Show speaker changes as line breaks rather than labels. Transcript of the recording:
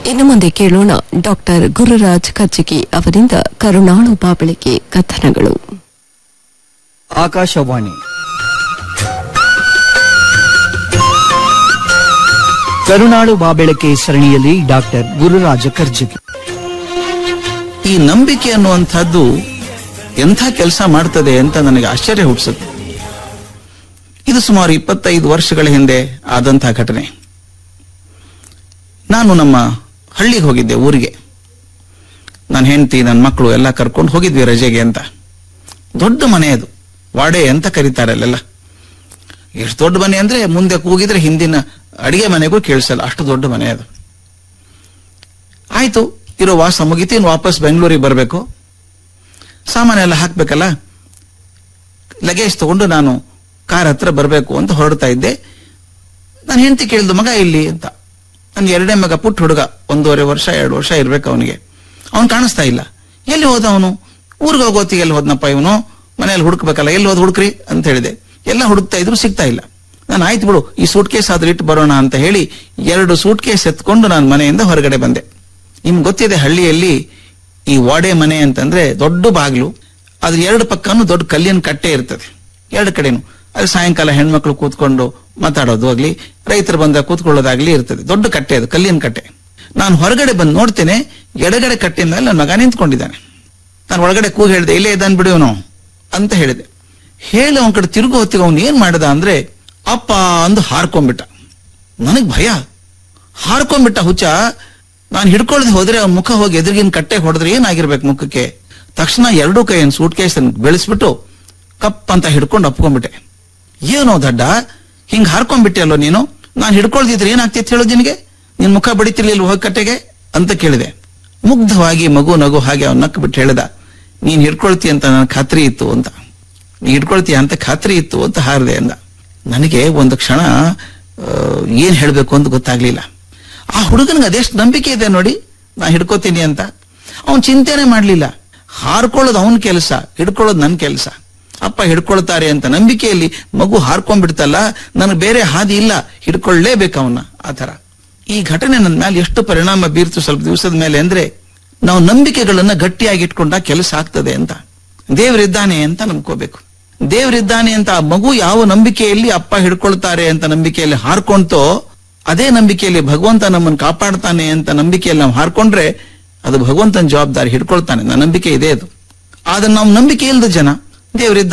ಇನ್ನು ಮುಂದೆ ಕೇಳೋಣ ಡಾಕ್ಟರ್ ಗುರುರಾಜ್ ಕರ್ಜಿಗಿ ಅವರಿಂದ ಕರುಣಾಳು ಬಾಬಳಿಕೆ ಕಥನಗಳು
ಆಕಾಶವಾಣಿ ಕರುನಾಡು ಬಾಬೆಳಕೆ ಸರಣಿಯಲ್ಲಿ ಡಾಕ್ಟರ್ ಗುರುರಾಜ ಕರ್ಜಗಿ
ಈ ನಂಬಿಕೆ ಅನ್ನುವಂಥದ್ದು ಎಂಥ ಕೆಲಸ ಮಾಡ್ತದೆ ಅಂತ ನನಗೆ ಆಶ್ಚರ್ಯ ಹುಟ್ಟಿಸುತ್ತೆ ಇದು ಸುಮಾರು ಇಪ್ಪತ್ತೈದು ವರ್ಷಗಳ ಹಿಂದೆ ಆದಂತಹ ಘಟನೆ ನಾನು ನಮ್ಮ ಹಳ್ಳಿಗೆ ಹೋಗಿದ್ದೆ ಊರಿಗೆ ನನ್ನ ಹೆಂಡತಿ ನನ್ನ ಮಕ್ಕಳು ಎಲ್ಲ ಕರ್ಕೊಂಡು ಹೋಗಿದ್ವಿ ರಜೆಗೆ ಅಂತ ದೊಡ್ಡ ಮನೆ ಅದು ವಾಡೆ ಅಂತ ಕರೀತಾರೆ ಅಲ್ಲೆಲ್ಲ ಎಷ್ಟು ದೊಡ್ಡ ಮನೆ ಅಂದ್ರೆ ಮುಂದೆ ಕೂಗಿದ್ರೆ ಹಿಂದಿನ ಅಡಿಗೆ ಮನೆಗೂ ಕೇಳಿಸಲ್ಲ ಅಷ್ಟು ದೊಡ್ಡ ಮನೆ ಅದು ಆಯ್ತು ಇರೋ ವಾಸ ಮುಗಿತು ಇನ್ನು ವಾಪಸ್ ಬೆಂಗಳೂರಿಗೆ ಬರಬೇಕು ಸಾಮಾನೆಲ್ಲ ಹಾಕ್ಬೇಕಲ್ಲ ಲಗೇಜ್ ತಗೊಂಡು ನಾನು ಕಾರ್ ಹತ್ರ ಬರಬೇಕು ಅಂತ ಹೊರಡ್ತಾ ಇದ್ದೆ ನಾನು ಹೆಂಡತಿ ಕೇಳಿದ್ದು ಮಗ ಇಲ್ಲಿ ಅಂತ ನನ್ನ ಎರಡನೇ ಮಗ ಪುಟ್ಟ ಹುಡುಗ ಒಂದೂವರೆ ವರ್ಷ ಎರಡು ವರ್ಷ ಇರ್ಬೇಕು ಅವನಿಗೆ ಅವನು ಕಾಣಿಸ್ತಾ ಇಲ್ಲ ಎಲ್ಲಿ ಹೋದ ಅವನು ಊರಿಗೆ ಹೋಗೋತಿಗೆ ಎಲ್ಲಿ ಹೋದ್ನಪ್ಪ ಇವನು ಮನೆಯಲ್ಲಿ ಹುಡುಕ್ಬೇಕಲ್ಲ ಎಲ್ಲಿ ಹೋದ್ ಹುಡುಕ್ರಿ ಅಂತ ಹೇಳಿದೆ ಎಲ್ಲ ಹುಡುಕ್ತಾ ಇದ್ರು ಸಿಗ್ತಾ ಇಲ್ಲ ನಾನು ಆಯ್ತು ಬಿಡು ಈ ಸೂಟ್ ಕೇಸ್ ಆದ್ರೂ ಇಟ್ಟು ಬರೋಣ ಅಂತ ಹೇಳಿ ಎರಡು ಸೂಟ್ ಕೇಸ್ ಎತ್ಕೊಂಡು ನಾನು ಮನೆಯಿಂದ ಹೊರಗಡೆ ಬಂದೆ ನಿಮ್ಗೆ ಗೊತ್ತಿದೆ ಹಳ್ಳಿಯಲ್ಲಿ ಈ ವಾಡೆ ಮನೆ ಅಂತಂದ್ರೆ ದೊಡ್ಡ ಬಾಗಿಲು ಅದ್ರ ಎರಡು ಪಕ್ಕನೂ ದೊಡ್ಡ ಕಲ್ಲಿನ ಕಟ್ಟೆ ಇರ್ತದೆ ಎರಡು ಕಡೆನು ಅಲ್ಲಿ ಸಾಯಂಕಾಲ ಹೆಣ್ಮಕ್ಳು ಕೂತ್ಕೊಂಡು ಮಾತಾಡೋದು ಆಗ್ಲಿ ರೈತರು ಬಂದ ಕೂತ್ಕೊಳ್ಳೋದಾಗ್ಲಿ ಇರ್ತದೆ ದೊಡ್ಡ ಕಟ್ಟೆ ಅದು ಕಲ್ಲಿನ ಕಟ್ಟೆ ನಾನು ಹೊರಗಡೆ ಬಂದು ನೋಡ್ತೇನೆ ಎಡಗಡೆ ಕಟ್ಟೆಯಿಂದ ನನ್ನ ಮಗ ನಿಂತ್ಕೊಂಡಿದ್ದಾನೆ ನಾನು ಒಳಗಡೆ ಕೂಗಿ ಹೇಳಿದೆ ಇಲ್ಲೇ ಇದ್ದಾನೆ ಬಿಡುವನು ಅಂತ ಹೇಳಿದೆ ಹೇಳಿ ಅವನ ಕಡೆ ತಿರುಗು ಹೊತ್ತಿಗೆ ಅವನು ಏನ್ ಮಾಡಿದ ಅಂದ್ರೆ ಅಪ್ಪ ಅಂದು ಹಾರ್ಕೊಂಡ್ಬಿಟ್ಟ ನನಗ್ ಭಯ ಹಾರ್ಕೊಂಡ್ಬಿಟ್ಟ ಹುಚ್ಚ ನಾನು ಹಿಡ್ಕೊಳ್ದೆ ಹೋದ್ರೆ ಅವ್ನ ಮುಖ ಹೋಗಿ ಎದುರಿಗಿನ ಕಟ್ಟೆ ಹೊಡೆದ್ರೆ ಏನಾಗಿರ್ಬೇಕು ಮುಖಕ್ಕೆ ತಕ್ಷಣ ಎರಡೂ ಕೈಯನ್ನು ಸೂಟ್ ಕೇಸ್ ಬೆಳೆಸ್ಬಿಟ್ಟು ಕಪ್ ಅಂತ ಹಿಡ್ಕೊಂಡು ಅಪ್ಕೊಂಡ್ಬಿಟ್ಟೆ ಏನೋ ದಡ್ಡ ಹಿಂಗ್ ಹಾರ್ಕೊಂಡ್ಬಿಟ್ಟೆ ಅಲ್ಲೋ ನೀನು ನಾನು ಹಿಡ್ಕೊಳ್ದಿದ್ರೆ ಏನಾಗ್ತಿತ್ತು ಹೇಳೋದು ನಿನಗೆ ನಿನ್ ಮುಖ ಬಡಿತಿರ್ಲಿಲ್ಲ ಹೋಗಿ ಕಟ್ಟೆಗೆ ಅಂತ ಕೇಳಿದೆ ಮುಗ್ಧವಾಗಿ ಮಗು ನಗು ಹಾಗೆ ಅವ್ನ ನಕ್ಕು ಬಿಟ್ಟು ಹೇಳಿದ ನೀನ್ ಹಿಡ್ಕೊಳ್ತಿ ಅಂತ ನನ್ನ ಖಾತ್ರಿ ಇತ್ತು ಅಂತ ನೀ ಹಿಡ್ಕೊಳ್ತೀಯ ಅಂತ ಖಾತ್ರಿ ಇತ್ತು ಅಂತ ಹಾರಿದೆ ಅಂದ ನನಗೆ ಒಂದು ಕ್ಷಣ ಆ, ಏನ್ ಹೇಳ್ಬೇಕು ಅಂತ ಗೊತ್ತಾಗ್ಲಿಲ್ಲ ಆ ಹುಡುಗನಿಗೆ ಅದೆಷ್ಟು ನಂಬಿಕೆ ಇದೆ ನೋಡಿ ನಾ ಹಿಡ್ಕೋತೀನಿ ಅಂತ ಅವನ್ ಚಿಂತೆನೆ ಮಾಡ್ಲಿಲ್ಲ ಹಾರ್ಕೊಳ್ಳೋದು ಅವನ ಕೆಲಸ ಹಿಡ್ಕೊಳ್ಳೋದು ನನ್ನ ಕೆಲಸ ಅಪ್ಪ ಹಿಡ್ಕೊಳ್ತಾರೆ ಅಂತ ನಂಬಿಕೆಯಲ್ಲಿ ಮಗು ಹಾರ್ಕೊಂಡ್ಬಿಡ್ತಲ್ಲ ನನಗೆ ಬೇರೆ ಹಾದಿ ಇಲ್ಲ ಹಿಡ್ಕೊಳ್ಳೇಬೇಕು ಅವನ್ನ ಆ ತರ ಈ ಘಟನೆ ನನ್ನ ಮೇಲೆ ಎಷ್ಟು ಪರಿಣಾಮ ಬೀರ್ತು ಸ್ವಲ್ಪ ದಿವಸದ ಮೇಲೆ ಅಂದ್ರೆ ನಾವು ನಂಬಿಕೆಗಳನ್ನ ಗಟ್ಟಿಯಾಗಿ ಇಟ್ಕೊಂಡಾಗ ಕೆಲಸ ಆಗ್ತದೆ ಅಂತ ದೇವರಿದ್ದಾನೆ ಅಂತ ನಂಬ್ಕೋಬೇಕು ದೇವರಿದ್ದಾನೆ ಅಂತ ಆ ಮಗು ಯಾವ ನಂಬಿಕೆಯಲ್ಲಿ ಅಪ್ಪ ಹಿಡ್ಕೊಳ್ತಾರೆ ಅಂತ ನಂಬಿಕೆಯಲ್ಲಿ ಹಾರ್ಕೊಂತೋ ಅದೇ ನಂಬಿಕೆಯಲ್ಲಿ ಭಗವಂತ ನಮ್ಮನ್ನು ಕಾಪಾಡ್ತಾನೆ ಅಂತ ನಂಬಿಕೆಯಲ್ಲಿ ನಾವು ಹಾರ್ಕೊಂಡ್ರೆ ಅದು ಭಗವಂತನ ಜವಾಬ್ದಾರಿ ಹಿಡ್ಕೊಳ್ತಾನೆ ನನ್ನ ನಂಬಿಕೆ ಇದೆ ಅದು ಆದ್ರೆ ನಾವು ನಂಬಿಕೆ ಇಲ್ಲದ ಜನ ದೇವರಿದ್ದ